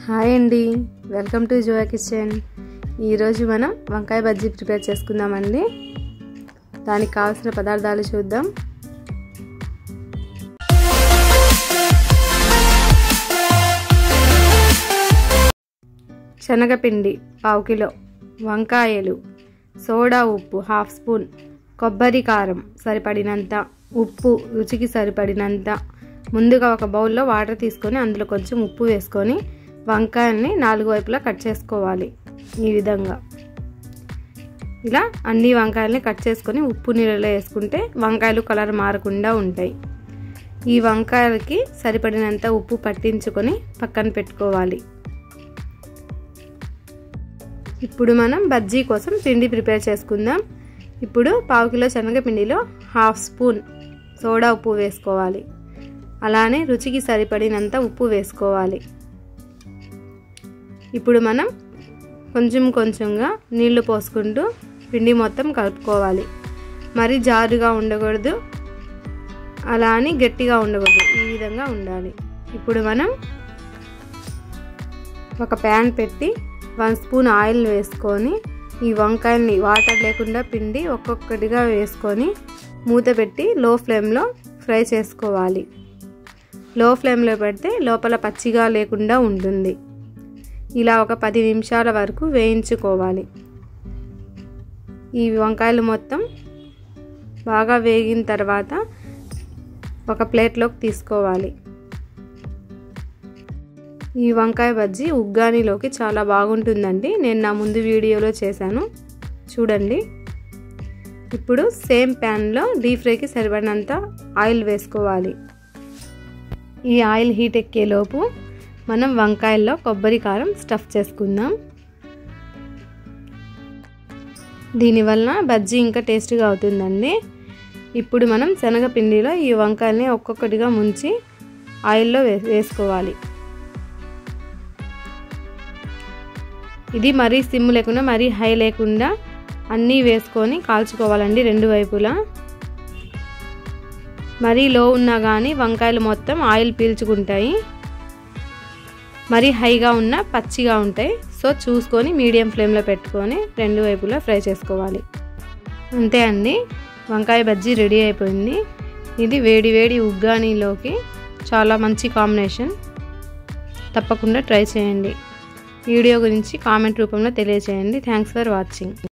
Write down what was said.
hi అండి welcome to Zoya kitchen ఈరోజు మనం వంకాయ బజ్జీ ప్రిపేర్ చేసుకుందామండి దానికి కావాల్సిన పదార్థాలు చూద్దాం శనగపిండి పావు కిలో వంకాయలు సోడా ఉప్పు హాఫ్ స్పూన్ కొబ్బరి కారం సరిపడినంత ఉప్పు రుచికి సరిపడినంత ముందుగా ఒక బౌల్లో వాటర్ తీసుకొని అందులో కొంచెం ఉప్పు వేసుకొని వంకాయల్ని నాలుగు వైపులా కట్ చేసుకోవాలి ఈ విధంగా ఇలా అన్ని వంకాయల్ని కట్ చేసుకొని ఉప్పు నీళ్ళలో వేసుకుంటే వంకాయలు కలర్ మారకుండా ఉంటాయి ఈ వంకాయలకి సరిపడినంత ఉప్పు పట్టించుకొని పక్కన పెట్టుకోవాలి ఇప్పుడు మనం బజ్జీ కోసం పిండి ప్రిపేర్ చేసుకుందాం ఇప్పుడు పావు కిలో శనగపిండిలో హాఫ్ స్పూన్ సోడా ఉప్పు వేసుకోవాలి అలానే రుచికి సరిపడినంత ఉప్పు వేసుకోవాలి ఇప్పుడు మనం కొంచెం కొంచెంగా నీళ్లు పోసుకుంటూ పిండి మొత్తం కలుపుకోవాలి మరీ జారుగా ఉండకూడదు అలా అని గట్టిగా ఉండకూడదు ఈ విధంగా ఉండాలి ఇప్పుడు మనం ఒక ప్యాన్ పెట్టి వన్ స్పూన్ ఆయిల్ వేసుకొని ఈ వంకాయల్ని వాటర్ లేకుండా పిండి ఒక్కొక్కటిగా వేసుకొని మూత పెట్టి లో ఫ్లేమ్లో ఫ్రై చేసుకోవాలి లో ఫ్లేమ్లో పెడితే లోపల పచ్చిగా లేకుండా ఉంటుంది ఇలా ఒక పది నిమిషాల వరకు వేయించుకోవాలి ఈ వంకాయలు మొత్తం బాగా వేగిన తర్వాత ఒక ప్లేట్లోకి తీసుకోవాలి ఈ వంకాయ బజ్జీ ఉగ్గానిలోకి చాలా బాగుంటుందండి నేను నా ముందు వీడియోలో చేశాను చూడండి ఇప్పుడు సేమ్ ప్యాన్లో డీప్ ఫ్రైకి సరిపడినంత ఆయిల్ వేసుకోవాలి ఈ ఆయిల్ హీట్ ఎక్కేలోపు మనం వంకాయల్లో కొబ్బరి కారం స్టఫ్ చేసుకుందాం దీనివల్ల బజ్జీ ఇంకా టేస్ట్గా అవుతుందండి ఇప్పుడు మనం శనగపిండిలో ఈ వంకాయల్ని ఒక్కొక్కటిగా ముంచి ఆయిల్లో వే వేసుకోవాలి ఇది మరీ సిమ్ లేకుండా మరీ హై లేకుండా అన్నీ వేసుకొని కాల్చుకోవాలండి రెండు వైపులా మరీ లో ఉన్నా కానీ వంకాయలు మొత్తం ఆయిల్ పీల్చుకుంటాయి మరీ హైగా ఉన్న పచ్చిగా ఉంటాయి సో చూసుకొని మీడియం ఫ్లేమ్లో పెట్టుకొని రెండు వైపులా ఫ్రై చేసుకోవాలి అంతే అండి వంకాయ బజ్జీ రెడీ అయిపోయింది ఇది వేడి వేడి ఉగ్గానీలోకి చాలా మంచి కాంబినేషన్ తప్పకుండా ట్రై చేయండి వీడియో గురించి కామెంట్ రూపంలో తెలియజేయండి థ్యాంక్స్ ఫర్ వాచింగ్